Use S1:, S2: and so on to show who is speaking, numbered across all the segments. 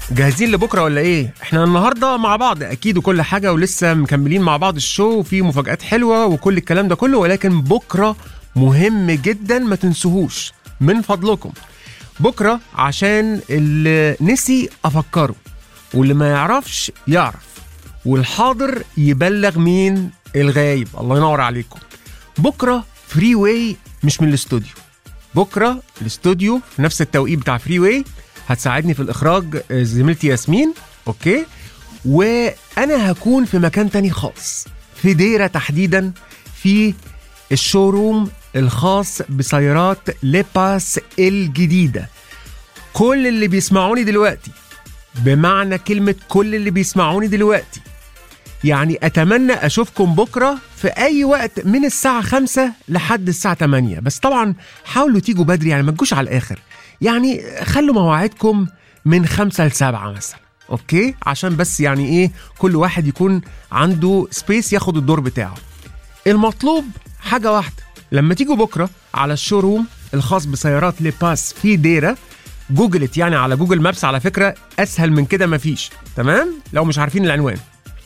S1: جاهزين لبكره ولا ايه احنا النهارده مع بعض اكيد وكل حاجه ولسه مكملين مع بعض الشو وفي مفاجات حلوه وكل الكلام ده كله ولكن بكره مهم جدا ما تنسوهوش من فضلكم بكره عشان اللي نسي افكره واللي ما يعرفش يعرف والحاضر يبلغ مين الغايب الله ينور عليكم بكره فري واي مش من الاستوديو بكره الاستوديو في نفس التوقيت بتاع فري واي هتساعدني في الاخراج آه، زميلتي ياسمين اوكي وانا هكون في مكان تاني خالص في ديره تحديدا في الشوروم الخاص بسيارات ليباس الجديده كل اللي بيسمعوني دلوقتي بمعنى كلمه كل اللي بيسمعوني دلوقتي يعني اتمنى اشوفكم بكره في اي وقت من الساعه 5 لحد الساعه 8 بس طبعا حاولوا تيجوا بدري يعني ما تجوش على الاخر يعني خلوا مواعيدكم من 5 ل 7 مثلا اوكي عشان بس يعني ايه كل واحد يكون عنده سبيس ياخد الدور بتاعه المطلوب حاجه واحده لما تيجوا بكره على الشوروم الخاص بسيارات ليباس في ديره جوجلت يعني على جوجل مابس على فكره اسهل من كده مفيش تمام لو مش عارفين العنوان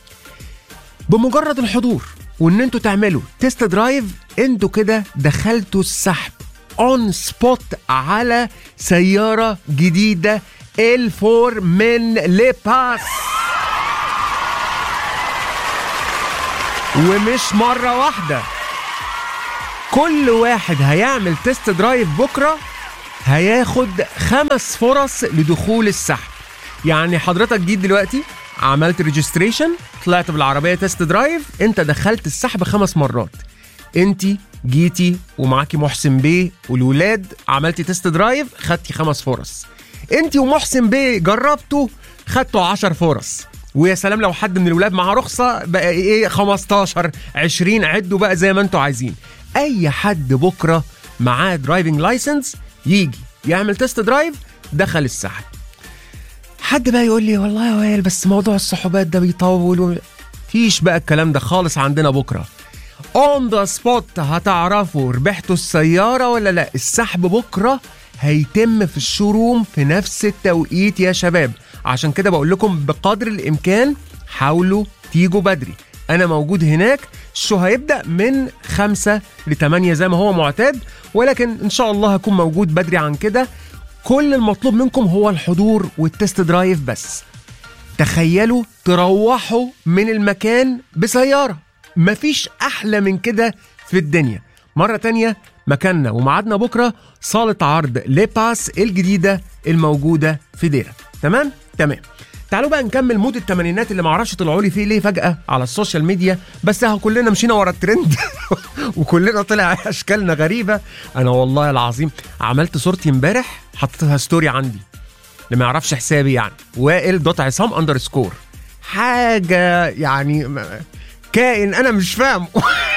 S1: بمجرد الحضور وان انتوا تعملوا تيست درايف انتوا كده دخلتوا السحب اون سبوت على سياره جديده الفور من ليباس ومش مره واحده كل واحد هيعمل تيست درايف بكره هياخد خمس فرص لدخول السحب يعني حضرتك جيت دلوقتي عملت ريجستريشن طلعت بالعربيه تيست درايف انت دخلت السحب خمس مرات انت جيتي ومعاكي محسن بيه والولاد عملتي تيست درايف خدتي خمس فرص انت ومحسن بيه جربتوا خدتوا 10 فرص ويا سلام لو حد من الولاد معاه رخصه بقى ايه 15 20 عدوا بقى زي ما انتوا عايزين اي حد بكره معاه درايفنج لايسنس يجي يعمل تيست درايف دخل السحب حد بقى يقول لي والله يا وائل بس موضوع الصحوبات ده بيطول و... فيش بقى الكلام ده خالص عندنا بكره اون ذا سبوت هتعرفوا ربحتوا السياره ولا لا السحب بكره هيتم في الشوروم في نفس التوقيت يا شباب عشان كده بقول لكم بقدر الامكان حاولوا تيجوا بدري انا موجود هناك الشو هيبدا من 5 ل 8 زي ما هو معتاد ولكن ان شاء الله هكون موجود بدري عن كده كل المطلوب منكم هو الحضور والتست درايف بس تخيلوا تروحوا من المكان بسيارة مفيش أحلى من كده في الدنيا مرة تانية مكاننا وميعادنا بكرة صالة عرض ليباس الجديدة الموجودة في ديرة تمام؟ تمام تعالوا بقى نكمل مود التمانينات اللي معرفش طلعوا لي فيه ليه فجأة على السوشيال ميديا بس اهو كلنا مشينا ورا الترند وكلنا طلع اشكالنا غريبة انا والله العظيم عملت صورتي امبارح حطيتها ستوري عندي اللي ما يعرفش حسابي يعني وائل دوت عصام اندر سكور حاجة يعني م- كائن انا مش فاهمه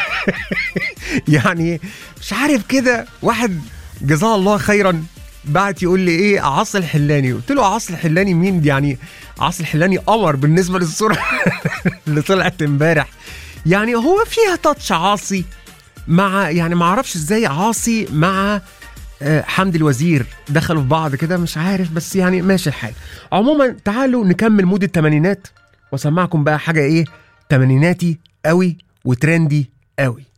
S1: يعني مش عارف كده واحد جزاه الله خيرا بعت يقول لي ايه عاصي الحلاني قلت له عاصي الحلاني مين يعني عاصي الحلاني قمر بالنسبه للصوره اللي طلعت امبارح يعني هو فيها تاتش عاصي مع يعني ما اعرفش ازاي عاصي مع آه، حمدي الوزير دخلوا في بعض كده مش عارف بس يعني ماشي الحال عموما تعالوا نكمل مود التمانينات واسمعكم بقى حاجه ايه تمانيناتي قوي وترندي قوي